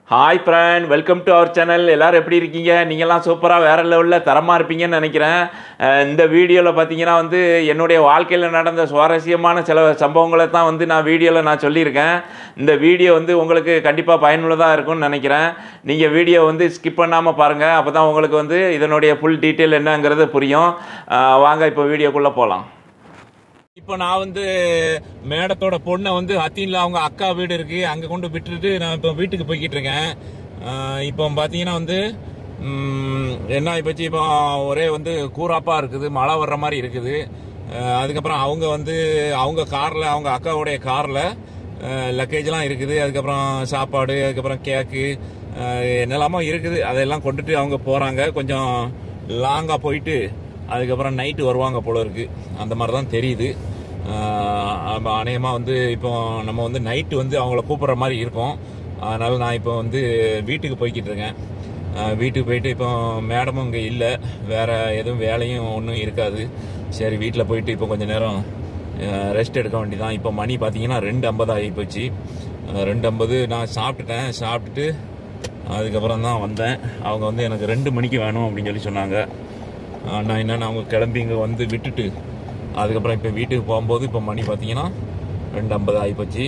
hi friend welcome to our channel எல்லாரும் எப்படி இருக்கீங்க நீங்கள்லாம் சூப்பராக வேறு லெவலில் தரமாக இருப்பீங்கன்னு நினைக்கிறேன் அஹ் இந்த வீடியோவில் பார்த்தீங்கன்னா வந்து என்னுடைய வாழ்க்கையில் நடந்த சுவாரஸ்யமான சில சம்பவங்களை தான் வந்து நான் வீடியோவில் நான் சொல்லியிருக்கேன் இந்த வீடியோ வந்து உங்களுக்கு கண்டிப்பாக பயனுள்ளதாக இருக்கும்னு நினைக்கிறேன் நீங்கள் வீடியோ வந்து ஸ்கிப் பண்ணாமல் பாருங்கள் அப்போ தான் உங்களுக்கு வந்து இதனுடைய ஃபுல் டீட்டெயில் என்னங்கிறது புரியும் அஹ் வாங்க இப்போ வீடியோக்குள்ளே போகலாம் இப்போ நான் வந்து மேடத்தோட பொண்ணை வந்து ஹத்தீன்ல அவங்க அக்கா வீடு இருக்கு அங்க கொண்டு விட்டுட்டு நான் இப்போ வீட்டுக்கு போய்கிட்டு இருக்கேன் ஆஹ் இப்போ பாத்தீங்கன்னா வந்து ம், என்ன ஆயிப்போச்சு இப்போ ஒரே வந்து கூராப்பா இருக்குது மழை வர்ற மாதிரி இருக்குது ஆஹ் அதுக்கப்புறம் அவங்க வந்து அவங்க கார்ல அவங்க அக்காவுடைய கார்ல லக்கேஜ்லாம் இருக்குது அதுக்கப்புறம் சாப்பாடு அதுக்கப்புறம் கேக்கு என்னெல்லாமோ இருக்குது அதெல்லாம் கொண்டுட்டு அவங்க போறாங்க கொஞ்சம் லாங்கா போயிட்டு அதுக்கப்புறம் நைட்டு வருவாங்க போல இருக்கு அந்த மாதிரி தான் தெரியுது அநேகமாக வந்து இப்போ நம்ம வந்து நைட்டு வந்து அவங்கள கூப்பிட்ற மாதிரி இருக்கும் அதனால நான் இப்போ வந்து வீட்டுக்கு போய்கிட்டு இருக்கேன் ஆஹ் வீட்டுக்கு போயிட்டு இப்போ மேடமும் இங்கே இல்லை வேற எதுவும் வேலையும் ஒன்றும் இருக்காது சரி வீட்டில் போயிட்டு இப்போ கொஞ்ச நேரம் ரெஸ்ட் எடுக்க வேண்டியதான் இப்போ மணி பார்த்தீங்கன்னா ரெண்டு ஐம்பது ஆகி போச்சு ஆஹ் ரெண்டு ஐம்பது நான் சாப்பிட்டுட்டேன் சாப்பிட்டுட்டு அதுக்கப்புறம் தான் வந்தேன் அவங்க வந்து எனக்கு ரெண்டு மணிக்கு வேணும் அப்படின்னு சொல்லி சொன்னாங்க ஆஹ் நான் என்னென்ன அவங்க கிளம்பி இங்கே வந்து விட்டுட்டு அதுக்கப்புறம் இப்போ வீட்டுக்கு போகும்போது இப்போ மணி பார்த்தீங்கன்னா ரெண்டு ஐம்பது ஆகிப்போச்சு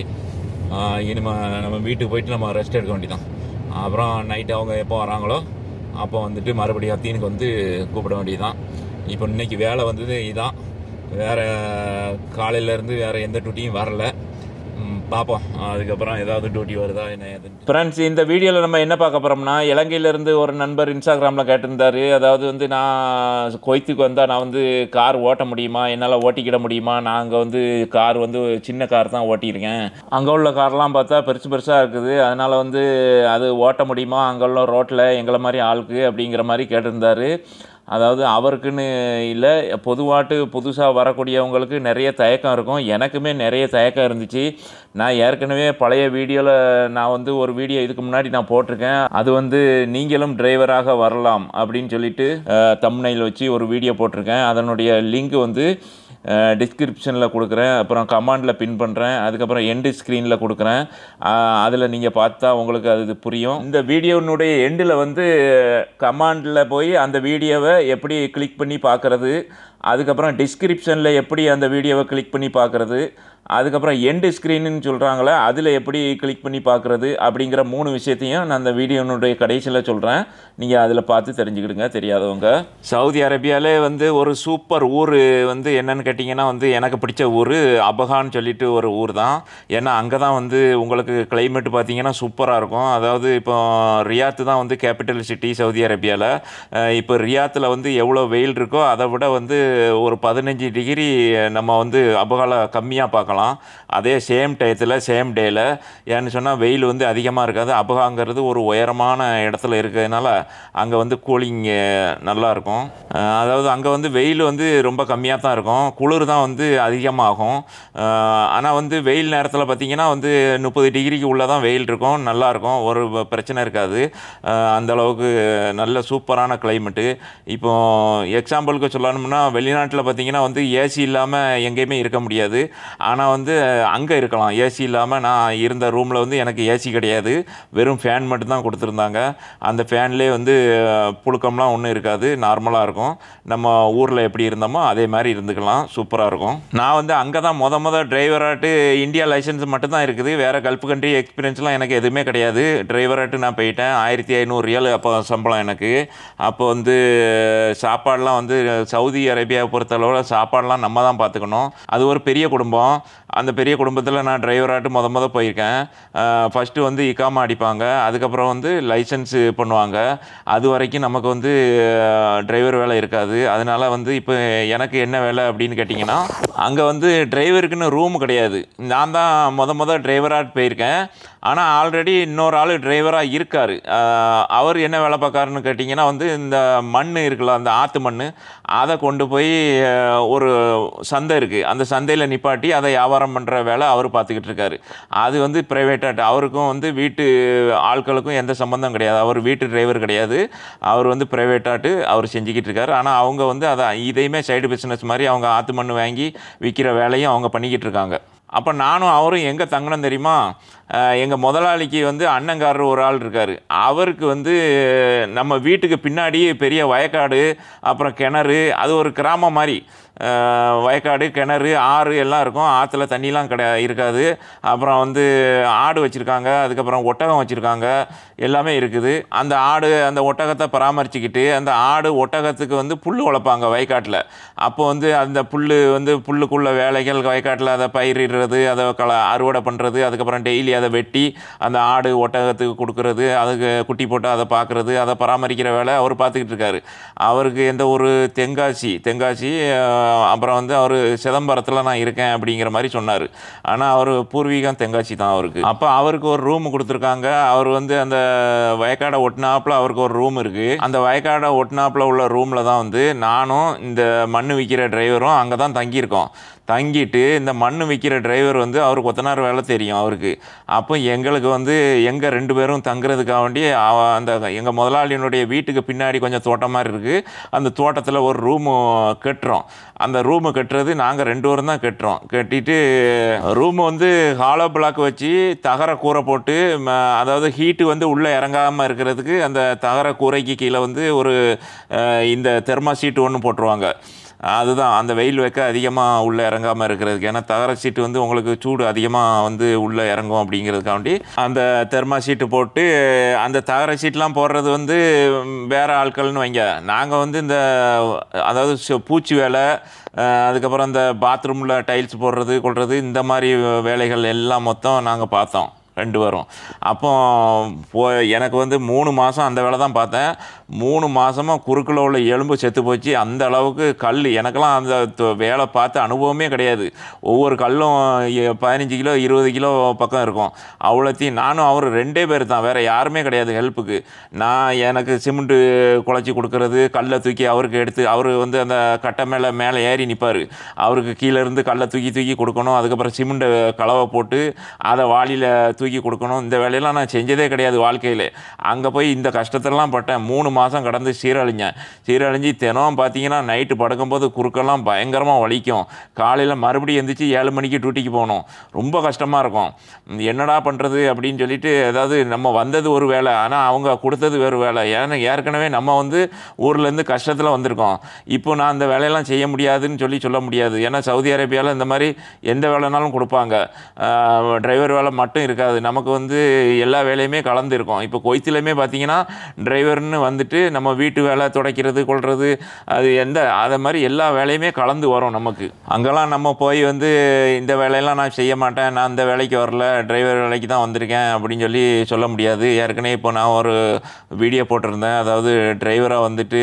இனிமே நம்ம வீட்டுக்கு போயிட்டு நம்ம ரெஸ்ட் எடுக்க வேண்டியதான் அப்புறம் நைட்டு அவங்க எப்போ வராங்களோ அப்போ வந்துட்டு மறுபடியும் அத்தீனுக்கு வந்து கூப்பிட வேண்டியதுதான் இப்போ இன்னைக்கு வேலை வந்தது இதான் வேற காலையிலேருந்து வேற எந்த டியூட்டியும் வரல ம், பார்ப்போம் அதுக்கப்புறம் ஏதாவது டியூட்டி வருதா என்ன ஏதுன்னு ஃப்ரெண்ட்ஸ் இந்த வீடியோவில் நம்ம என்ன பார்க்க போகிறோம்னா இலங்கையிலேருந்து ஒரு நண்பர் இன்ஸ்டாகிராமில் கேட்டிருந்தாரு அதாவது வந்து நான் கொய்த்துக்கு வந்தால் நான் வந்து கார் ஓட்ட முடியுமா என்னால் ஓட்டிக்கிட முடியுமா நான் அங்கே வந்து கார் வந்து சின்ன கார் தான் ஓட்டியிருக்கேன் அங்கே உள்ள கார்லாம் பார்த்தா பெருசு பெருசாக இருக்குது அதனால் வந்து அது ஓட்ட முடியுமா அங்கே உள்ள ரோட்டில் எங்களை மாதிரி ஆளுக்கு அப்படிங்கிற மாதிரி கேட்டிருந்தாரு அதாவது அவருக்குன்னு இல்லை பொதுவாட்டு புதுசாக வரக்கூடியவங்களுக்கு நிறைய தயக்கம் இருக்கும் எனக்குமே நிறைய தயக்கம் இருந்துச்சு நான் ஏற்கனவே பழைய வீடியோவில் நான் வந்து ஒரு வீடியோ இதுக்கு முன்னாடி நான் போட்டிருக்கேன் அது வந்து நீங்களும் டிரைவராக வரலாம் அப்படின்னு சொல்லிட்டு தம்னையில் வச்சு ஒரு வீடியோ போட்டிருக்கேன் அதனுடைய லிங்க் வந்து டிஸ்கிரிப்ஷனில் கொடுக்குறேன் அப்புறம் கமாண்டில் பின் பண்ணுறேன் அதுக்கப்புறம் எண்டு ஸ்க்ரீனில் கொடுக்குறேன் அதில் நீங்கள் பார்த்தா உங்களுக்கு அது புரியும் இந்த வீடியோனுடைய எண்டில் வந்து கமாண்டில் போய் அந்த வீடியோவை எப்படி கிளிக் பண்ணி பார்க்குறது அதுக்கப்புறம் டிஸ்கிரிப்ஷனில் எப்படி அந்த வீடியோவை கிளிக் பண்ணி பார்க்குறது அதுக்கப்புறம் எண்டு ஸ்க்ரீனுன்னு சொல்கிறாங்களே அதில் எப்படி கிளிக் பண்ணி பார்க்குறது அப்படிங்கிற மூணு விஷயத்தையும் நான் அந்த வீடியோனுடைய கடைசியில் சொல்கிறேன் நீங்கள் அதில் பார்த்து தெரிஞ்சுக்கிடுங்க தெரியாதவங்க சவுதி அரேபியாவிலே வந்து ஒரு சூப்பர் ஊர் வந்து என்னன்னு கேட்டிங்கன்னா வந்து எனக்கு பிடிச்ச ஊர் அபகான்னு சொல்லிட்டு ஒரு ஊர் தான் ஏன்னா அங்கே தான் வந்து உங்களுக்கு கிளைமேட் பார்த்தீங்கன்னா சூப்பராக இருக்கும் அதாவது இப்போ ரியாத்து தான் வந்து கேபிட்டல் சிட்டி சவுதி அரேபியாவில் இப்போ ரியாத்தில் வந்து எவ்வளோ வெயில் இருக்கோ அதை விட வந்து ஒரு பதினஞ்சு டிகிரி நம்ம வந்து அபகால கம்மியாக பார்க்கலாம் அதே சேம் டயத்தில் சேம் டேயில் ஏன்னு சொன்னால் வெயில் வந்து அதிகமாக இருக்காது அபகாங்கிறது ஒரு உயரமான இடத்துல இருக்கிறதுனால அங்கே வந்து கூலிங் நல்லா இருக்கும் அஹ் அதாவது அங்கே வந்து வெயில் வந்து ரொம்ப கம்மியாக தான் இருக்கும் குளிர் தான் வந்து அதிகமாகும் ஆனால் வந்து வெயில் நேரத்தில் பார்த்திங்கன்னா வந்து முப்பது டிகிரிக்கு உள்ளே தான் வெயில் இருக்கும் நல்லா இருக்கும் ஒரு ப- பிரச்சனை இருக்காது அஹ் அந்த அளவுக்கு நல்ல சூப்பரான கிளைமேட்டு இப்போ எக்ஸாம்பிளுக்கு சொல்லணும்னா வெளிநாட்டில் பார்த்தீங்கன்னா வந்து ஏசி இல்லாமல் எங்கேயுமே இருக்க முடியாது ஆனால் வந்து அங்கே இருக்கலாம் ஏசி இல்லாமல் நான் இருந்த ரூமில் வந்து எனக்கு ஏசி கிடையாது வெறும் ஃபேன் மட்டும் தான் கொடுத்துருந்தாங்க அந்த ஃபேன்லேயே வந்து அஹ், புழுக்கம்லாம் ஒன்றும் இருக்காது நார்மலாக இருக்கும் நம்ம ஊரில் எப்படி இருந்தோமோ அதே மாதிரி இருந்துக்கலாம் சூப்பராக இருக்கும் நான் வந்து அங்கே தான் மொத மொத டிரைவராட்டு இந்தியா லைசன்ஸ் மட்டும் தான் இருக்குது வேறு கல்ஃப் கண்ட்ரி எக்ஸ்பீரியன்ஸ்லாம் எனக்கு எதுவுமே கிடையாது டிரைவராட்டு நான் போயிட்டேன் ஆயிரத்தி ஐநூறு ரியல் அப்போ சம்பளம் எனக்கு அப்போ வந்து சாப்பாடெலாம் வந்து சவுதி அரேபியாவை பொறுத்தளவில் சாப்பாடெலாம் நம்ம தான் பார்த்துக்கணும் அது ஒரு பெரிய குடும்பம் அந்த பெரிய குடும்பத்தில் நான் டிரைவராட்டு மொத மொத போயிருக்கேன் ஃபஸ்ட்டு வந்து இக்காமா அடிப்பாங்க அதுக்கப்புறம் வந்து லைசன்ஸு பண்ணுவாங்க அது வரைக்கும் நமக்கு வந்து டிரைவர் வேலை இருக்காது அதனால் வந்து இப்போ எனக்கு என்ன வேலை அப்படின்னு கேட்டிங்கன்னா அங்கே வந்து டிரைவருக்குன்னு ரூம் கிடையாது நான் தான் மொத மொத டிரைவராக போயிருக்கேன் ஆனால் ஆல்ரெடி இன்னொரு ஆள் டிரைவராக இருக்கார் அவர் என்ன வேலை பார்க்காருன்னு கேட்டிங்கன்னா வந்து இந்த மண் இருக்குல்ல அந்த ஆற்று மண் அதை கொண்டு போய் அஹ், ஒரு சந்தை இருக்குது அந்த சந்தையில் நிப்பாட்டி அதை வியாபாரம் பண்ணுற வேலை அவர் பார்த்துக்கிட்டு இருக்காரு அது வந்து ப்ரைவேட்டாக அவருக்கும் வந்து வீட்டு ஆட்களுக்கும் எந்த சம்மந்தம் கிடையாது அவர் வீட்டு டிரைவர் கிடையாது அவர் வந்து ப்ரைவேட்டாட்டு அவர் செஞ்சுக்கிட்டு இருக்காரு ஆனால் அவங்க வந்து அதை இதையுமே சைடு பிஸ்னஸ் மாதிரி அவங்க ஆற்று மண் வாங்கி விற்கிற வேலையும் அவங்க பண்ணிக்கிட்டு இருக்காங்க அப்போ நானும் அவரும் எங்கே தங்கினோம் தெரியுமா எங்கள் முதலாளிக்கு வந்து அண்ணங்காரர் ஒரு ஆள் இருக்கார் அவருக்கு வந்து நம்ம வீட்டுக்கு பின்னாடி பெரிய வயக்காடு அப்புறம் கிணறு அது ஒரு கிராமம் மாதிரி அஹ், வயக்காடு கிணறு ஆறு எல்லாம் இருக்கும் ஆற்றுல தண்ணிலாம் கிடையா இருக்காது அப்புறம் வந்து ஆடு வச்சுருக்காங்க அதுக்கப்புறம் ஒட்டகம் வச்சுருக்காங்க எல்லாமே இருக்குது அந்த ஆடு அந்த ஒட்டகத்தை பராமரிச்சுக்கிட்டு அந்த ஆடு ஒட்டகத்துக்கு வந்து புல் வளர்ப்பாங்க வயக்காட்டில் அப்போ வந்து அந்த புல் வந்து புல்லுக்குள்ள வேலைகள் வயக்காட்டில் அதை பயிரிடுறது அதை கள அறுவடை பண்ணுறது அதுக்கப்புறம் டெய்லி அதை வெட்டி அந்த ஆடு ஒட்டகத்துக்கு கொடுக்கறது அதுக்கு குட்டி போட்டு அதை பார்க்குறது அதை பராமரிக்கிற வேலை அவர் பார்த்துக்கிட்டு இருக்காரு அவருக்கு எந்த ஒரு தென்காசி தென்காசி அஹ், அப்புறம் வந்து அவர் சிதம்பரத்தில் நான் இருக்கேன் அப்படிங்கிற மாதிரி சொன்னார் ஆனால் அவர் பூர்வீகம் தென்காசி தான் அவருக்கு அப்போ அவருக்கு ஒரு ரூம் கொடுத்துருக்காங்க அவர் வந்து அந்த வயக்காடை ஒட்டினாப்புல அவருக்கு ஒரு ரூம் இருக்குது அந்த வயக்காடை ஒட்டினாப்புல உள்ள ரூமில் தான் வந்து நானும் இந்த மண் விற்கிற டிரைவரும் அங்கே தான் தங்கியிருக்கோம் தங்கிட்டு இந்த மண் விற்கிற டிரைவர் வந்து அவர் கொத்தனார் வேலை தெரியும் அவருக்கு அப்போ எங்களுக்கு வந்து எங்கள் ரெண்டு பேரும் தங்குறதுக்காக வேண்டி அவ- அந்த எங்கள் முதலாளியினுடைய வீட்டுக்கு பின்னாடி கொஞ்சம் தோட்டம் மாதிரி இருக்குது அந்த தோட்டத்தில் ஒரு ரூமு கட்டுறோம் அந்த ரூமு கட்டுறது நாங்கள் ரெண்டு பேரும் தான் கட்டுறோம் கட்டிட்டு ரூமு வந்து ஹாலோ பிளாக் வச்சு தகர கூரை போட்டு ம, அதாவது ஹீட்டு வந்து உள்ளே இறங்காமல் இருக்கிறதுக்கு அந்த தகர கூரைக்கு கீழே வந்து ஒரு அஹ், இந்த தெர்மா சீட்டு ஒன்று போட்டுருவாங்க அதுதான் அந்த வெயில் வைக்க அதிகமாக உள்ளே இறங்காமல் இருக்கிறதுக்கு ஏன்னா தகர சீட்டு வந்து உங்களுக்கு சூடு அதிகமாக வந்து உள்ளே இறங்கும் அப்படிங்கிறதுக்காண்டி அந்த தெர்மா சீட்டு போட்டு அந்த தகர சீட்லாம் போடுறது வந்து ம், வேற ஆட்கள்னு வைங்க நாங்கள் வந்து இந்த அதாவது சு- பூச்சி வேலை அஹ், அதுக்கப்புறம் இந்த பாத்ரூமில் டைல்ஸ் போடுறது கொள்வது இந்த மாதிரி வேலைகள் எல்லாம் மொத்தம் நாங்கள் பார்த்தோம் ரெண்டு பேரும் அப்போ போ எனக்கு வந்து மூணு மாதம் அந்த வேலை தான் பார்த்தேன் மூணு மாதமாக குறுக்கில் உள்ள எலும்பு செத்து போச்சு அந்த அளவுக்கு கல் எனக்கெல்லாம் அந்த த- வேலை பார்த்த அனுபவமே கிடையாது ஒவ்வொரு கல்லும் எ- பதினஞ்சு கிலோ இருபது கிலோ பக்கம் இருக்கும் அவ்வளோத்தையும் நானும் அவர் ரெண்டே பேர் தான் வேறு யாருமே கிடையாது ஹெல்ப்புக்கு நான் எனக்கு சிமெண்ட்டு குழச்சி கொடுக்கறது கல்லை தூக்கி அவருக்கு எடுத்து அவர் வந்து அந்த கட்டை மேலே மேலே ஏறி நிற்பார் அவருக்கு கீழே இருந்து கல்லை தூக்கி தூக்கி கொடுக்கணும் அதுக்கப்புறம் சிமெண்ட்டை கலவை போட்டு அதை வாளியில் தூக்கி கொடுக்கணும் இந்த வேலையெல்லாம் நான் செஞ்சதே கிடையாது வாழ்க்கையில் அங்கே போய் இந்த கஷ்டத்தெல்லாம் பட்டேன் மூணு மாதம் கடந்து சீரழிஞ்சேன் சீரழிஞ்சு தினம் பார்த்தீங்கன்னா நைட்டு படுக்கும்போது குறுக்கெல்லாம் பயங்கரமாக வலிக்கும் காலையில் மறுபடியும் எந்திரிச்சு ஏழு மணிக்கு டியூட்டிக்கு போகணும் ரொம்ப கஷ்டமாக இருக்கும் உம், என்னடா பண்ணுறது அப்படின்னு சொல்லிட்டு அதாவது நம்ம வந்தது ஒரு வேலை ஆனால் அவங்க கொடுத்தது வேறு வேலை ஏன்னா ஏற்கனவே நம்ம வந்து ஊர்லேருந்து கஷ்டத்தில் வந்திருக்கோம் இப்போ நான் அந்த வேலையெல்லாம் செய்ய முடியாதுன்னு சொல்லி சொல்ல முடியாது ஏன்னா சவுதி அரேபியாவில் இந்த மாதிரி எந்த வேலைனாலும் கொடுப்பாங்க டிரைவர் வேலை மட்டும் இருக்காது நமக்கு வந்து எல்லா வேலையுமே கலந்து இருக்கும் இப்போ கொய்த்துலையுமே பார்த்தீங்கன்னா டிரைவர்னு வந்துட்டு நம்ம வீட்டு வேலை துடைக்கிறது கொள்வது அது எந்த அதை மாதிரி எல்லா வேலையுமே கலந்து வரும் நமக்கு அங்கெல்லாம் நம்ம போய் வந்து இந்த வேலையெல்லாம் நான் செய்ய மாட்டேன் நான் இந்த வேலைக்கு வரல டிரைவர் வேலைக்கு தான் வந்திருக்கேன் அப்படின்னு சொல்லி சொல்ல முடியாது ஏற்கனவே இப்போ நான் ஒரு வீடியோ போட்டிருந்தேன் அதாவது டிரைவராக வந்துட்டு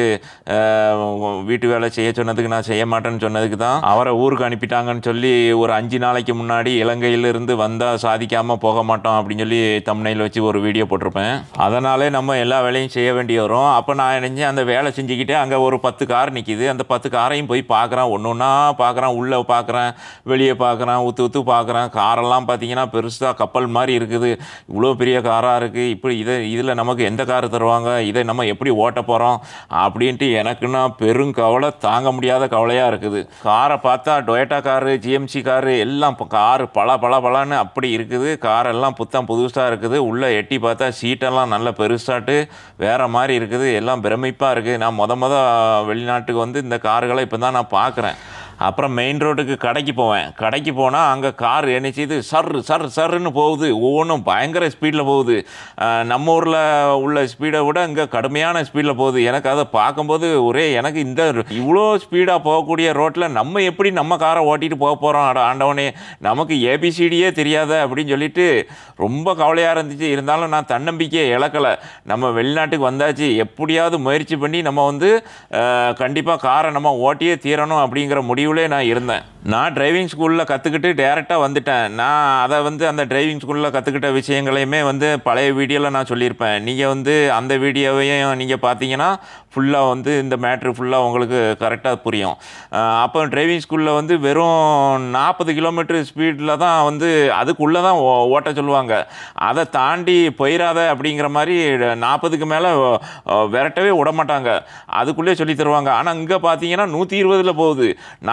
அஹ், வீட்டு வேலை செய்ய சொன்னதுக்கு நான் செய்ய மாட்டேன்னு சொன்னதுக்கு தான் அவரை ஊருக்கு அனுப்பிட்டாங்கன்னு சொல்லி ஒரு அஞ்சு நாளைக்கு முன்னாடி இலங்கையிலிருந்து வந்தால் சாதிக்காமல் போக மாட்டோம் அப்படின்னு சொல்லி தம்னையில் வச்சு ஒரு வீடியோ போட்டிருப்பேன் அதனாலே நம்ம எல்லா வேலையும் செய்ய வேண்டி வரும் அப்போ நான் நினைஞ்சு அந்த வேலை செஞ்சுக்கிட்டு அங்கே ஒரு பத்து கார் நிற்கிது அந்த பத்து காரையும் போய் பார்க்குறேன் ஒன்று ஒன்றா பார்க்குறேன் உள்ளே பார்க்குறேன் வெளியே பார்க்குறேன் ஊற்று ஊற்று பார்க்குறேன் காரெல்லாம் பார்த்தீங்கன்னா பெருசாக கப்பல் மாதிரி இருக்குது இவ்வளோ பெரிய காராக இருக்குது இப்படி இதை இதில் நமக்கு எந்த கார் தருவாங்க இதை நம்ம எப்படி ஓட்ட போகிறோம் அப்படின்ட்டு எனக்குன்னா பெரும் கவலை தாங்க முடியாத கவலையாக இருக்குது காரை பார்த்தா டொயட்டா காரு ஜிஎம்சி காரு எல்லாம் காரு பல பல பலன்னு அப்படி இருக்குது கார் எல்லாம் புத்தம் புதுசாக இருக்குது உள்ளே எட்டி பார்த்தா சீட்டெல்லாம் நல்ல பெருசாட்டு வேறு மாதிரி இருக்குது எல்லாம் பிரமிப்பாக இருக்குது நான் மொத மொத வெளிநாட்டுக்கு வந்து இந்த கார்களை இப்போ தான் நான் பார்க்குறேன் அப்புறம் மெயின் ரோட்டுக்கு கடைக்கு போவேன் கடைக்கு போனால் அங்கே கார் என்ன செய்யுது சர் சர் சர்ன்னு போகுது ஒவ்வொன்றும் பயங்கர ஸ்பீடில் போகுது அஹ் நம்ம ஊரில் உள்ள ஸ்பீடை விட இங்கே கடுமையான ஸ்பீடில் போகுது எனக்கு அதை பார்க்கும்போது ஒரே எனக்கு இந்த இவ்வளோ ஸ்பீடாக போகக்கூடிய ரோட்டில் நம்ம எப்படி நம்ம காரை ஓட்டிட்டு போக போகிறோம் அட ஆண்டவனே நமக்கு ஏபிசிடியே தெரியாத அப்படின்னு சொல்லிட்டு ரொம்ப கவலையாக இருந்துச்சு இருந்தாலும் நான் தன்னம்பிக்கையை இழக்கலை நம்ம வெளிநாட்டுக்கு வந்தாச்சு எப்படியாவது முயற்சி பண்ணி நம்ம வந்து கண்டிப்பாக காரை நம்ம ஓட்டியே தீரணும் அப்படிங்கிற முடிவுலே நான் இருந்தேன் நான் டிரைவிங் ஸ்கூலில் கற்றுக்கிட்டு டேரெக்டாக வந்துட்டேன் நான் அதை வந்து அந்த டிரைவிங் ஸ்கூலில் கற்றுக்கிட்ட விஷயங்களையுமே வந்து பழைய வீடியோவில் நான் சொல்லியிருப்பேன் நீங்கள் வந்து அந்த வீடியோவையும் நீங்கள் பார்த்தீங்கன்னா ஃபுல்லாக வந்து இந்த மேட்ரு ஃபுல்லாக உங்களுக்கு கரெக்டாக புரியும் அஹ் அப்போ டிரைவிங் ஸ்கூலில் வந்து வெறும் நாற்பது கிலோமீட்டர் ஸ்பீடில் தான் வந்து அதுக்குள்ளே தான் ஓ- ஓட்ட சொல்லுவாங்க அதை தாண்டி போயிடாத அப்படிங்கிற மாதிரி நாற்பதுக்கு மேலே விரட்டவே விட மாட்டாங்க அதுக்குள்ளே சொல்லி தருவாங்க ஆனால் இங்கே பார்த்தீங்கன்னா நூற்றி இருபதில் போகுது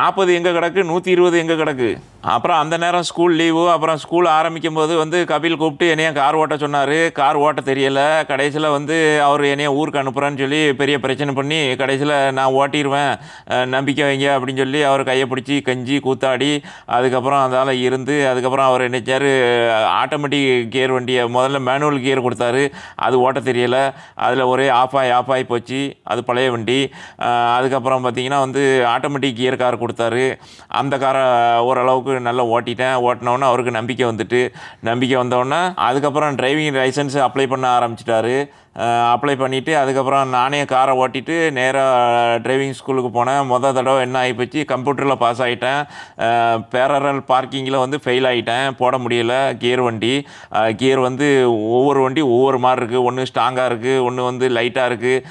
நாற்பது எங்கே கிடக்கு நூற்றி இருபது எங்கே கிடக்கு அப்புறம் அந்த நேரம் ஸ்கூல் லீவு அப்புறம் ஸ்கூல் ஆரம்பிக்கும் போது வந்து கபில் கூப்பிட்டு என்னைய கார் ஓட்ட சொன்னார் கார் ஓட்ட தெரியல கடைசியில் வந்து அவர் என்னைய ஊருக்கு அனுப்புகிறேன்னு சொல்லி பெரிய பிரச்சனை பண்ணி கடைசியில் நான் ஓட்டிடுவேன் அஹ், நம்பிக்கை வைங்க அப்படின்னு சொல்லி அவர் கையை பிடிச்சி கஞ்சி கூத்தாடி அதுக்கப்புறம் அதால் இருந்து அதுக்கப்புறம் அவர் நினைச்சார் ஆட்டோமேட்டிக் கியர் வண்டியை முதல்ல மேனுவல் கியர் கொடுத்தாரு அது ஓட்ட தெரியல அதில் ஒரே ஆஃப் ஆகி ஆஃப் ஆகி போச்சு அது பழைய வண்டி அஹ், அதுக்கப்புறம் பார்த்தீங்கன்னா வந்து ஆட்டோமேட்டிக் கியர் கார் கொடுத்தாரு அந்த காரை ஓரளவுக்கு நல்லா ஓட்டிட்டேன் ஓட்டினோன்னே அவருக்கு நம்பிக்கை வந்துட்டு நம்பிக்கை வந்தோடனே அதுக்கப்புறம் டிரைவிங் லைசன்ஸ் அப்ளை பண்ண ஆரம்பிச்சிட்டாரு அப்ளை பண்ணிவிட்டு அதுக்கப்புறம் நானே காரை ஓட்டிட்டு நேராக டிரைவிங் ஸ்கூலுக்கு போனேன் மொதல் தடவை என்ன ஆகிப்போச்சு கம்ப்யூட்டரில் பாஸ் ஆகிட்டேன் பேரரல் பார்க்கிங்கில் வந்து ஃபெயில் ஆகிட்டேன் போட முடியல கியர் வண்டி கியர் வந்து ஒவ்வொரு வண்டி ஒவ்வொரு மாதிரி இருக்குது ஒன்று ஸ்ட்ராங்காக இருக்குது ஒன்று வந்து லைட்டாக இருக்குது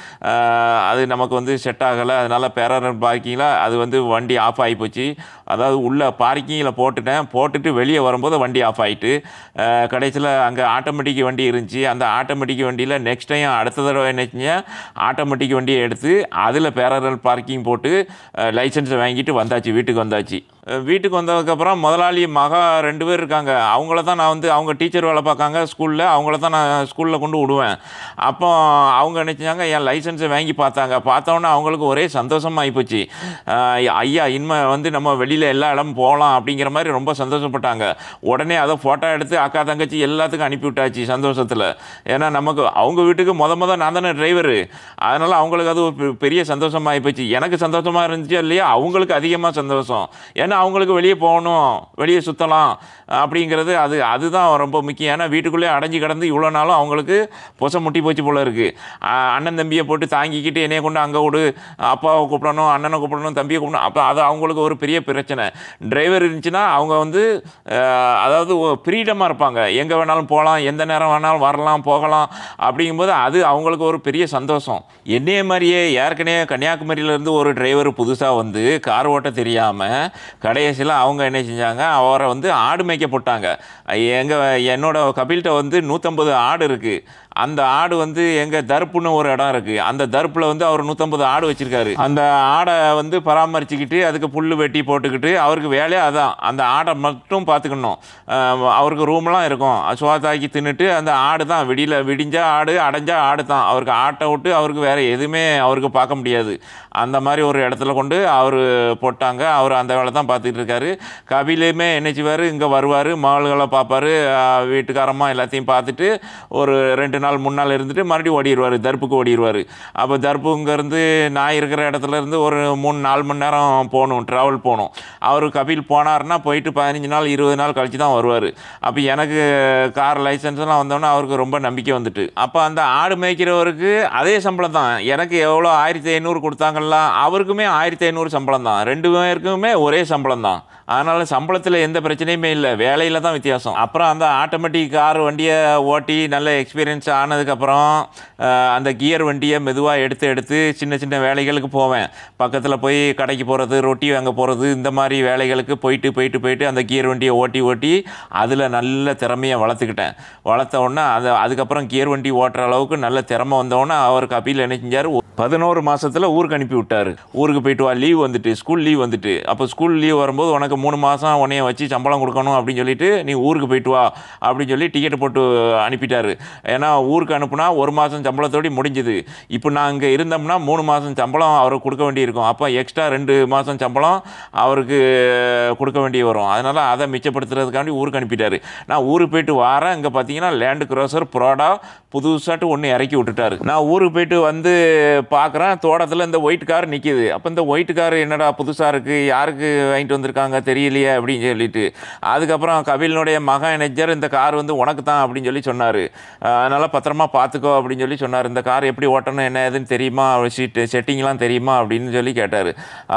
அது நமக்கு வந்து செட் ஆகலை அதனால் பேரரல் பார்க்கிங்கில் அது வந்து வண்டி ஆஃப் ஆகி போச்சு அதாவது உள்ள பார்க்கிங்கில் போட்டுட்டேன் போட்டுட்டு வெளியே வரும்போது வண்டி ஆஃப் ஆகிட்டு கடைசியில் அங்கே ஆட்டோமேட்டிக் வண்டி இருந்துச்சு அந்த ஆட்டோமேட்டிக் வண்டியில் நெக்ஸ்ட் டைம் அடுத்த தடவை என்ன செஞ்சேன் ஆட்டோமேட்டிக் வண்டியை எடுத்து அதில் பேரரல் பார்க்கிங் போட்டு லைசன்ஸை வாங்கிட்டு வந்தாச்சு வீட்டுக்கு வந்தாச்சு அஹ் வீட்டுக்கு வந்ததுக்கப்புறம் முதலாளி மகா ரெண்டு பேர் இருக்காங்க அவங்கள தான் நான் வந்து அவங்க டீச்சர் வேலை பார்க்காங்க ஸ்கூலில் அவங்கள தான் நான் ஸ்கூலில் கொண்டு விடுவேன் அப்போ அவங்க நினச்சாங்க என் லைசன்ஸை வாங்கி பார்த்தாங்க பார்த்தோன்னே அவங்களுக்கு ஒரே சந்தோஷமாகி போச்சு அஹ் ஐயா இனிமே வந்து நம்ம வெளியில் எல்லா இடமும் போகலாம் அப்படிங்கிற மாதிரி ரொம்ப சந்தோஷப்பட்டாங்க உடனே அதை ஃபோட்டோ எடுத்து அக்கா தங்கச்சி எல்லாத்துக்கும் அனுப்பி விட்டாச்சு சந்தோஷத்தில் ஏன்னா நமக்கு அவங்க வீட்டுக்கு முத முத நான் தானே டிரைவரு அதனால் அவங்களுக்கு அது ஒரு பெ- பெரிய சந்தோஷமாகி போச்சு எனக்கு சந்தோஷமாக இருந்துச்சு இல்லையா அவங்களுக்கு அதிகமாக சந்தோஷம் ஏன்னா அவங்களுக்கு வெளியே போகணும் வெளியே சுற்றலாம் அப்படிங்கிறது அது அதுதான் ரொம்ப முக்கியம் ஏன்னா வீட்டுக்குள்ளே அடைஞ்சு கிடந்து இவ்வளோ நாளும் அவங்களுக்கு பொச முட்டி போச்சு போல இருக்குது அண்ணன் தம்பியை போட்டு தாங்கிக்கிட்டு என்னைய கொண்டு அங்கே விடு அப்பாவை கூப்பிடணும் அண்ணனை கூப்பிடணும் தம்பியை கூப்பிடணும் அப்போ அது அவங்களுக்கு ஒரு பெரிய பிரச்சனை டிரைவர் இருந்துச்சுன்னா அவங்க வந்து அஹ், அதாவது ஃப்ரீடமாக இருப்பாங்க எங்கே வேணாலும் போகலாம் எந்த நேரம் வேணாலும் வரலாம் போகலாம் அப்படிங்கும்போது அது அவங்களுக்கு ஒரு பெரிய சந்தோஷம் என்னைய மாதிரியே ஏற்கனவே கன்னியாகுமரியிலேருந்து ஒரு டிரைவர் புதுசாக வந்து கார் ஓட்ட தெரியாமல் கடைசியில் அவங்க என்ன செஞ்சாங்க அவரை வந்து ஆடு மேய்க்க போட்டாங்க எங்கள் என்னோட கபில்கிட்ட வந்து நூற்றம்பது ஆடு இருக்குது அந்த ஆடு வந்து எங்கள் தர்ப்புன்னு ஒரு இடம் இருக்குது அந்த தர்ப்பில் வந்து அவர் நூற்றம்பது ஆடு வச்சுருக்காரு அந்த ஆடை வந்து பராமரிச்சுக்கிட்டு அதுக்கு புல் வெட்டி போட்டுக்கிட்டு அவருக்கு வேலையே அதான் அந்த ஆடை மட்டும் பார்த்துக்கணும் அஹ் அவருக்கு ரூம்லாம் இருக்கும் சோத்தாக்கி தின்னுட்டு அந்த ஆடு தான் விடியில் விடிஞ்சா ஆடு அடைஞ்சா ஆடு தான் அவருக்கு ஆட்டை விட்டு அவருக்கு வேறு எதுவுமே அவருக்கு பார்க்க முடியாது அந்த மாதிரி ஒரு இடத்துல கொண்டு அவர் போட்டாங்க அவர் அந்த வேலை தான் பார்த்துட்டு இருக்காரு கபிலுமே என்ன செய்வார் இங்கே வருவார் மகள்களை பார்ப்பாரு அஹ் வீட்டுக்காரம்மா எல்லாத்தையும் பார்த்துட்டு ஒரு ரெண்டு நாள் மூணு நாள் இருந்துட்டு மறுபடியும் ஓடிடுவார் தர்ப்புக்கு ஓடிடுவார் அப்போ தர்ப்பு இங்கேருந்து நான் இருக்கிற இடத்துல இருந்து ஒரு மூணு நாலு மணி நேரம் போகணும் ட்ராவல் போகணும் அவர் கபில் போனார்னா போயிட்டு பதினஞ்சு நாள் இருபது நாள் கழிச்சு தான் வருவார் அப்போ எனக்கு கார் லைசன்ஸ்லாம் வந்தோன்னே அவருக்கு ரொம்ப நம்பிக்கை வந்துட்டு அப்போ அந்த ஆடு மேய்க்கிறவருக்கு அதே சம்பளம் தான் எனக்கு எவ்வளோ ஆயிரத்தி ஐநூறு கொடுத்தாங்கல்ல அவருக்குமே ஆயிரத்தி ஐநூறு சம்பளம் தான் ரெண்டு பேருக்குமே ஒரே சம்பளம் தான் அதனால் சம்பளத்தில் எந்த பிரச்சனையுமே இல்லை வேலையில் தான் வித்தியாசம் அப்புறம் அந்த ஆட்டோமேட்டிக் கார் வண்டியை ஓட்டி நல்ல எக்ஸ்பீரியன்ஸ் ஆனதுக்கப்புறம் அஹ், அந்த கியர் வண்டியை மெதுவாக எடுத்து எடுத்து சின்ன சின்ன வேலைகளுக்கு போவேன் பக்கத்தில் போய் கடைக்கு போகிறது ரொட்டி வாங்க போகிறது இந்த மாதிரி வேலைகளுக்கு போயிட்டு போயிட்டு போயிட்டு அந்த கியர் வண்டியை ஓட்டி ஓட்டி அதில் நல்ல திறமையை வளர்த்துக்கிட்டேன் வளர்த்த உடனே அது அதுக்கப்புறம் கியர் வண்டி ஓட்டுற அளவுக்கு நல்ல திறமை வந்தோடனே அவர் கபில் என்ன செஞ்சார் பதினோரு மாசத்துல ஊருக்கு அனுப்பி விட்டாரு ஊருக்கு போயிட்டு வா லீவ் வந்துட்டு ஸ்கூல் லீவ் வந்துட்டு அப்போ ஸ்கூல் லீவ் வரும்போது உனக்கு மூணு மாதம் உன்னைய வச்சு சம்பளம் கொடுக்கணும் அப்படின்னு சொல்லிட்டு நீ ஊருக்கு போயிட்டு வா அப்படின்னு சொல்லி டிக்கெட் போட்டு அனுப்பிட்டாரு ஏன்னா ஊருக்கு அனுப்புனா ஒரு மாதம் சம்பளத்தோடு முடிஞ்சுது இப்போ நான் இங்கே இருந்தோம்னா மூணு மாதம் சம்பளம் அவருக்கு கொடுக்க வேண்டியிருக்கும் அப்போ எக்ஸ்ட்ரா ரெண்டு மாதம் சம்பளம் அவருக்கு கொடுக்க வேண்டி வரும் அதனால் அதை மிச்சப்படுத்துறதுக்காண்டி ஊருக்கு அனுப்பிட்டாரு நான் ஊருக்கு போயிட்டு வரேன் இங்கே பார்த்தீங்கன்னா லேண்டு க்ரோசர் ப்ரோடா புதுசாட்டு ஒன்று இறக்கி விட்டுட்டாரு நான் ஊருக்கு போயிட்டு வந்து பார்க்குறேன் தோட்டத்தில் இந்த ஒயிட் கார் நிற்கிது அப்போ இந்த ஒயிட் கார் என்னடா புதுசாக இருக்குது யாருக்கு வாங்கிட்டு வந்திருக்காங்க தெரியலையே அப்படின்னு சொல்லிட்டு அதுக்கப்புறம் கபிலினுடைய மகனேஜர் இந்த கார் வந்து உனக்கு தான் அப்படின்னு சொல்லி சொன்னார் அதனால் பத்திரமா பார்த்துக்கோ அப்படின்னு சொல்லி சொன்னார் இந்த கார் எப்படி ஓட்டணும் என்ன ஏதுன்னு தெரியுமா சீட்டு செட்டிங்லாம் தெரியுமா அப்படின்னு சொல்லி கேட்டார்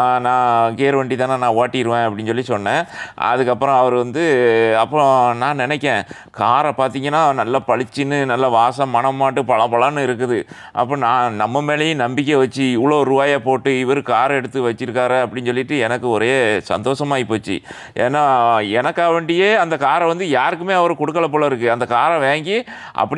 நான் கியர் வண்டி தானே நான் ஓட்டிடுவேன் அப்படின்னு சொல்லி சொன்னேன் அதுக்கப்புறம் அவர் வந்து அப்புறம் நான் நினைக்கேன் காரை பார்த்தீங்கன்னா நல்லா பளிச்சுன்னு நல்ல வாசம் மனம் மாட்டு பளபளன்னு இருக்குது அப்போ நான் நம்ம மேலேயும் நம்பிக்கை வச்சு இவ்வளோ ரூபாயை போட்டு இவர் கார் எடுத்து வச்சிருக்காரு அப்படின்னு சொல்லிட்டு எனக்கு ஒரே சந்தோஷமாகி போச்சு ஏன்னா எனக்கா வண்டியே அந்த காரை வந்து யாருக்குமே அவர் கொடுக்கல போல இருக்குது அந்த காரை வாங்கி அப்படியே விட்டுட்டாரு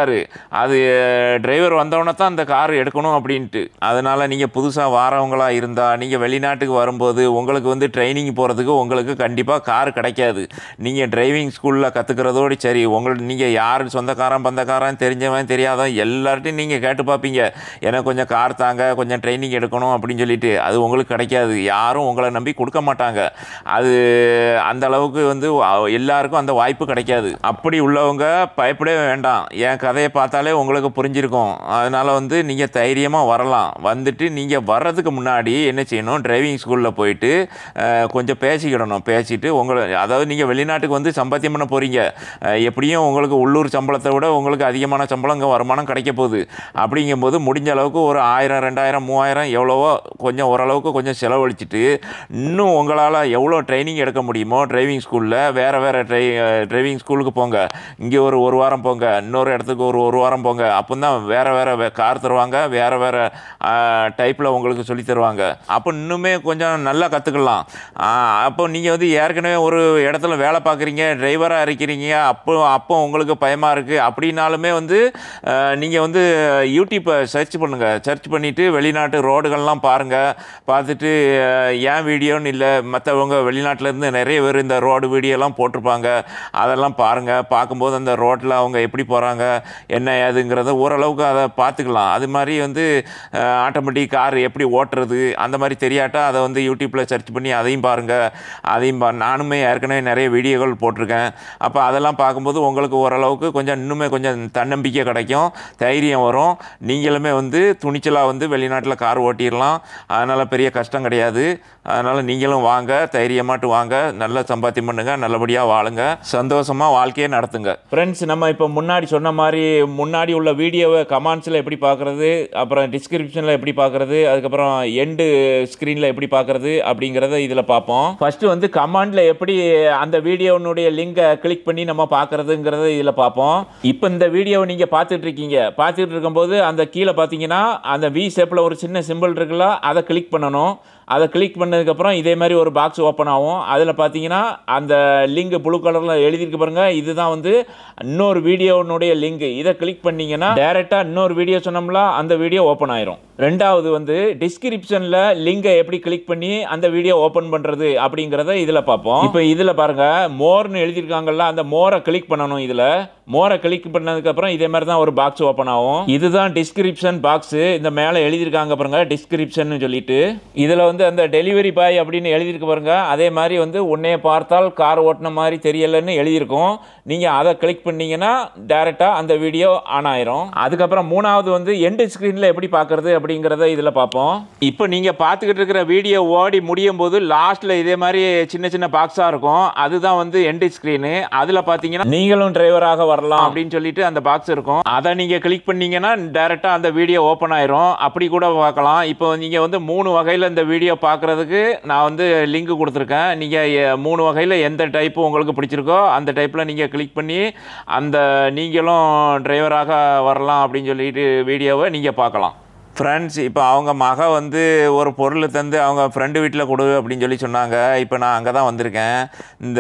சொல்லியிருக்காரு அது டிரைவர் வந்தவொடனே தான் அந்த கார் எடுக்கணும் அப்படின்ட்டு அதனால் நீங்கள் புதுசாக வாரவங்களா இருந்தால் நீங்கள் வெளிநாட்டுக்கு வரும்போது உங்களுக்கு வந்து ட்ரைனிங் போகிறதுக்கு உங்களுக்கு கண்டிப்பாக கார் கிடைக்காது நீங்கள் டிரைவிங் ஸ்கூலில் கற்றுக்கிறதோடு சரி உங்களுக்கு நீங்கள் யார் சொந்தக்காரன் பந்தக்காரன் தெரிஞ்சவன் தெரியாதவன் எல்லார்ட்டையும் நீங்கள் கேட்டு பார்ப்பீங்க எனக்கு கொஞ்சம் கார் தாங்க கொஞ்சம் ட்ரைனிங் எடுக்கணும் அப்படின்னு சொல்லிட்டு அது உங்களுக்கு கிடைக்காது யாரும் உங்களை நம்பி கொடுக்க மாட்டாங்க அது அந்த அளவுக்கு வந்து வ- எல்லாருக்கும் அந்த வாய்ப்பு கிடைக்காது அப்படி உள்ளவங்க பயப்படவே வேண்டாம் என் கதையை பார்த்தாலே உங்களுக்கு புரிஞ்சிருக்கும் அதனால் வந்து நீங்கள் தைரியமாக வரலாம் வந்துட்டு நீங்கள் வர்றதுக்கு முன்னாடி என்ன செய்யணும் டிரைவிங் ஸ்கூலில் போயிட்டு அஹ், கொஞ்சம் பேசிக்கிடணும் பேசிட்டு உங்களை அதாவது நீங்கள் வெளிநாட்டுக்கு வந்து சம்பாத்தியம் பண்ண போகிறீங்க எப்படியும் உங்களுக்கு உள்ளூர் சம்பளத்தை விட உங்களுக்கு அதிகமான சம்பளம் இங்கே வருமானம் கிடைக்க போகுது அப்படிங்கும்போது முடிஞ்ச அளவுக்கு ஒரு ஆயிரம் ரெண்டாயிரம் மூவாயிரம் எவ்வளவோ கொஞ்சம் ஓரளவுக்கு கொஞ்சம் செலவழிச்சிட்டு இன்னும் உங்களால் எவ்வளோ ட்ரைனிங் எடுக்க முடியுமோ டிரைவிங் ஸ்கூலில் வேறு வேறு ட்ரை டிரைவிங் ஸ்கூலுக்கு போங்க இங்கே ஒரு ஒரு வாரம் போங்க இன்னொரு இடத்துக்கு ஒரு ஒரு வாரம் போங்க அப்போ தான் வேறு வேறு கார் தருவாங்க வேறு வேறு டைப்பில் உங்களுக்கு சொல்லி தருவாங்க அப்போ இன்னுமே கொஞ்சம் நல்லா கற்றுக்கலாம் அப்போ நீங்கள் வந்து ஏற்கனவே ஒரு இடத்துல வேலை பார்க்குறீங்க டிரைவராக இருக்கிறீங்க அப்போ அப்போ உங்களுக்கு பயமாக இருக்குது அப்படின்னாலுமே வந்து நீங்கள் வந்து யூடியூப்பை சர்ச் பண்ணுங்கள் சர்ச் பண்ணிவிட்டு வெளிநாட்டு ரோடுகள்லாம் பாருங்கள் பார்த்துட்டு அஹ், ஏன் வீடியோன்னு இல்லை மற்றவங்க வெளிநாட்டிலேருந்து நிறைய பேர் இந்த ரோடு வீடியோலாம் போட்டிருப்பாங்க அதெல்லாம் பாருங்கள் பார்க்கும்போது அந்த ரோட்டில் அவங்க எப்படி போகிறாங்க என்ன ஏதுங்கிறத ஓரளவுக்கு அதை பார்த்துக்கலாம் அது மாதிரி வந்து ஆட்டோமேட்டிக் கார் எப்படி ஓட்டுறது அந்த மாதிரி தெரியாட்டா அதை வந்து யூடியூப்பில் சர்ச் பண்ணி அதையும் பாருங்கள் அதையும் பா நானுமே ஏற்கனவே நிறைய வீடியோக்கள் போட்டிருக்கேன் அப்போ அதெல்லாம் பார்க்கும்போது உங்களுக்கு ஓரளவுக்கு கொஞ்சம் இன்னுமே கொஞ்சம் தன்னம்பிக்கை கிடைக்கும் தைரியம் வரும் நீங்களுமே வந்து துணிச்சலாக வந்து வெளிநாட்டில் கார் ஓட்டிடலாம் அதனால் பெரிய கஷ்டம் கிடையாது அதனால் நீங்களும் வாங்க தைரியமாட்டு வாங்க நல்ல சம்பாத்தியம் பண்ணுங்க நல்லபடியாக வாழுங்க சந்தோஷமாக வாழ்க்கையை நடத்துங்க ஃப்ரெண்ட்ஸ் நம்ம இப்போ முன்னாடி சொன்ன மாதிரி முன்னாடி உள்ள வீடியோவை கமெண்ட்ஸில் எப்படி பார்க்குறது அப்புறம் டிஸ்கிரிப்ஷனில் எப்படி பார்க்குறது அதுக்கப்புறம் எண்டு ஸ்க்ரீனில் எப்படி பார்க்குறது அப்படிங்கிறத இதில் பார்ப்போம் ஃபஸ்ட்டு வந்து கமெண்டில் எப்படி அந்த வீடியோனுடைய லிங்கை கிளிக் பண்ணி நம்ம பார்க்குறதுங்கிறத இதில் பார்ப்போம் இப்போ இந்த வீடியோவை நீங்கள் பார்த்துட்டு இருக்கீங்க பார்த்துட்டு இருக்கும்போது அந்த கீழே பார்த்தீங்கன்னா அந்த வி ஷேப்பில் ஒரு சின்ன சிம்பிள் இருக்குல்ல அதை கிளிக் பண்ணணும் அதை கிளிக் பண்ணதுக்கப்புறம் இதே மாதிரி ஒரு பாக்ஸ் ஓப்பன் ஆகும் அதில் பார்த்தீங்கன்னா அந்த லிங்க் ப்ளூ கலரில் எழுதியிருக்கு பாருங்க இதுதான் வந்து இன்னொரு வீடியோனுடைய லிங்க் இதை கிளிக் பண்ணீங்கன்னா டேரெக்டாக இன்னொரு வீடியோ சொன்னோம்ல அந்த வீடியோ ஓப்பன் ஆயிரும் ரெண்டாவது வந்து டிஸ்கிரிப்ஷனில் லிங்கை எப்படி கிளிக் பண்ணி அந்த வீடியோ ஓப்பன் பண்ணுறது அப்படிங்கிறத இதில் பார்ப்போம் இப்போ இதில் பாருங்க மோர்னு எழுதியிருக்காங்கல்ல அந்த மோரை கிளிக் பண்ணணும் இதில் மோரை கிளிக் பண்ணதுக்கப்புறம் இதே மாதிரி தான் ஒரு பாக்ஸ் ஓப்பன் ஆகும் இதுதான் டிஸ்கிரிப்ஷன் பாக்ஸ் இந்த மேலே எழுதியிருக்காங்க பாருங்க டிஸ்கிரிப்ஷன் சொல்லிட்டு இதில் வந்து அந்த டெலிவரி பாய் அப்படின்னு எழுதியிருக்கு பாருங்க அதே மாதிரி வந்து உன்னைய பார்த்தால் கார் ஓட்டின மாதிரி தெரியலன்னு எழுதியிருக்கும் நீங்கள் அதை கிளிக் பண்ணீங்கன்னா டேரெக்டாக அந்த வீடியோ ஆன் ஆயிரும் அதுக்கப்புறம் மூணாவது வந்து எண்டு ஸ்க்ரீனில் எப்படி பார்க்குறது அப்படிங்கிறத இதில் பார்ப்போம் இப்போ நீங்கள் பார்த்துக்கிட்டு இருக்கிற வீடியோ ஓடி முடியும் போது லாஸ்ட்டில் இதே மாதிரி சின்ன சின்ன பாக்ஸாக இருக்கும் அதுதான் வந்து எண்டு ஸ்க்ரீனு அதில் பார்த்தீங்கன்னா நீங்களும் டிரைவராக வரலாம் அப்படின்னு சொல்லிட்டு அந்த பாக்ஸ் இருக்கும் அதை நீங்கள் கிளிக் பண்ணீங்கன்னா டேரெக்டாக அந்த வீடியோ ஓப்பன் ஆயிரும் அப்படி கூட பார்க்கலாம் இப்போ நீங்கள் வந்து மூணு வகையில் இந்த வீடியோ பார்க்குறதுக்கு நான் வந்து லிங்க் கொடுத்துருக்கேன் நீங்கள் மூணு வகையில் எந்த டைப்பு உங்களுக்கு பிடிச்சிருக்கோ அந்த டைப்பில் நீங்கள் கிளிக் பண்ணி அந்த நீங்களும் டிரைவராக வரலாம் அப்படின்னு சொல்லிட்டு வீடியோவை நீங்கள் பார்க்கலாம் ஃப்ரெண்ட்ஸ் இப்போ அவங்க மக வந்து ஒரு பொருள் தந்து அவங்க ஃப்ரெண்டு வீட்டில் கொடு அப்படின்னு சொல்லி சொன்னாங்க இப்போ நான் அங்கே தான் வந்திருக்கேன் இந்த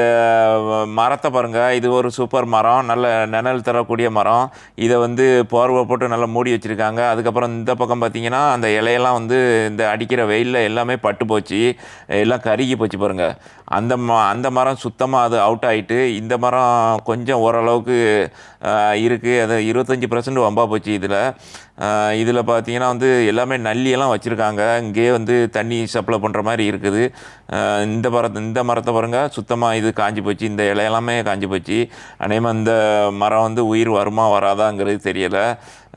மரத்தை பாருங்கள் இது ஒரு சூப்பர் மரம் நல்ல நிழல் தரக்கூடிய மரம் இதை வந்து போர்வை போட்டு நல்லா மூடி வச்சுருக்காங்க அதுக்கப்புறம் இந்த பக்கம் பார்த்தீங்கன்னா அந்த இலையெல்லாம் வந்து இந்த அடிக்கிற வெயிலில் எல்லாமே பட்டு போச்சு எல்லாம் கருகி போச்சு பாருங்கள் அந்த ம அந்த மரம் சுத்தமாக அது அவுட் ஆகிட்டு இந்த மரம் கொஞ்சம் ஓரளவுக்கு இருக்குது அது இருபத்தஞ்சி பர்சன்ட் வம்பா போச்சு இதில் இதில் பார்த்தீங்கன்னா வந்து எல்லாமே நல்லியெல்லாம் வச்சுருக்காங்க இங்கேயே வந்து தண்ணி சப்ளை பண்ணுற மாதிரி இருக்குது அஹ் இந்த மரத்தை இந்த மரத்தை பாருங்கள் சுத்தமாக இது காஞ்சி போச்சு இந்த இலையெல்லாமே காஞ்சி போச்சு அநேகமாக இந்த மரம் வந்து உயிர் வருமா வராதாங்கிறது தெரியலை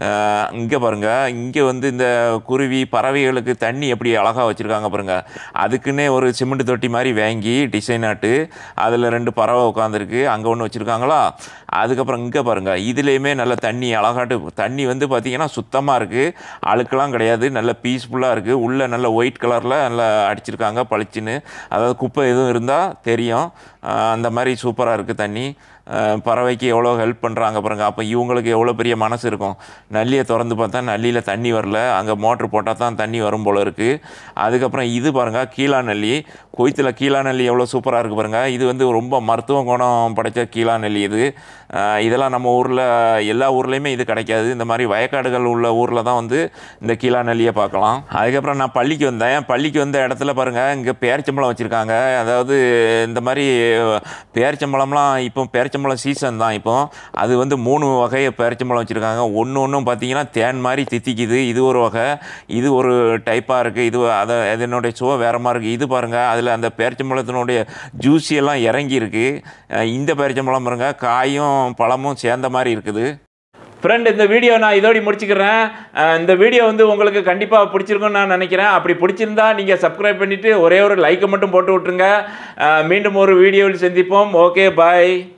இங்கே பாருங்கள் இங்கே வந்து இந்த குருவி பறவைகளுக்கு தண்ணி எப்படி அழகாக வச்சுருக்காங்க பாருங்கள் அதுக்குன்னே ஒரு சிமெண்ட் தொட்டி மாதிரி வாங்கி டிசைன் ஆட்டு அதில் ரெண்டு பறவை உட்காந்துருக்கு அங்கே ஒன்று வச்சுருக்காங்களா அதுக்கப்புறம் இங்கே பாருங்கள் இதுலேயுமே நல்ல தண்ணி அழகாட்டு தண்ணி வந்து பார்த்திங்கன்னா சுத்தமாக இருக்குது அழுக்கெல்லாம் கிடையாது நல்ல பீஸ்ஃபுல்லாக இருக்குது உள்ளே நல்ல ஒயிட் கலரில் நல்லா அடிச்சிருக்காங்க பளிச்சுன்னு அதாவது குப்பை எதுவும் இருந்தால் தெரியும் அஹ் அந்த மாதிரி சூப்பராக இருக்குது தண்ணி அஹ், பறவைக்கு எவ்வளோ ஹெல்ப் பண்ணுறாங்க பாருங்க அப்போ இவங்களுக்கு எவ்வளோ பெரிய மனசு இருக்கும் நல்லியை திறந்து பார்த்தா நல்லியில் தண்ணி வரல அங்கே மோட்ரு போட்டால் தான் தண்ணி வரும் போல இருக்குது அதுக்கப்புறம் இது பாருங்கள் கீழா நல்லி குவைத்தில் கீழா நல்லி எவ்வளோ சூப்பராக இருக்குது பாருங்கள் இது வந்து ரொம்ப மருத்துவ குணம் படைத்த கீழா நெல்லி இது அஹ், இதெல்லாம் நம்ம ஊரில் எல்லா ஊர்லேயுமே இது கிடைக்காது இந்த மாதிரி வயக்காடுகள் உள்ள ஊரில் தான் வந்து இந்த கீழா நெல்லியை பார்க்கலாம் அதுக்கப்புறம் நான் பள்ளிக்கு வந்தேன் பள்ளிக்கு வந்த இடத்துல பாருங்கள் இங்கே பேரிச்சம்பழம் வச்சுருக்காங்க அதாவது இந்த மாதிரி பேரிச்சம்பழம்லாம் இப்போ பேரிச்சம்பழம் சீசன் தான் இப்போ அது வந்து மூணு வகை பேரிச்சம்பழம் வச்சுருக்காங்க ஒன்று ஒன்றும் பார்த்தீங்கன்னா தேன் மாதிரி தித்திக்குது இது ஒரு வகை இது ஒரு டைப்பாக இருக்குது இது அதை அதனுடைய சுவை வேறு மாதிரி இருக்குது இது பாருங்கள் அதில் அந்த பேரிச்சம்பழத்தினுடைய ஜூஸி எல்லாம் இறங்கி இருக்கு அஹ் இந்த பேரிச்சம்பழம் பாருங்க காயும் பழமும் சேர்ந்த மாதிரி இருக்குது ஃப்ரெண்ட் இந்த வீடியோ நான் இதோடி முடிச்சுக்கிறேன் அஹ் இந்த வீடியோ வந்து உங்களுக்கு கண்டிப்பாக பிடிச்சிருக்கும்னு நான் நினைக்கிறேன் அப்படி பிடிச்சிருந்தா நீங்கள் சப்ஸ்கிரைப் பண்ணிவிட்டு ஒரே ஒரு லைக்கை மட்டும் போட்டு விட்ருங்க அஹ் மீண்டும் ஒரு வீடியோவில் சந்திப்போம் ஓகே பாய்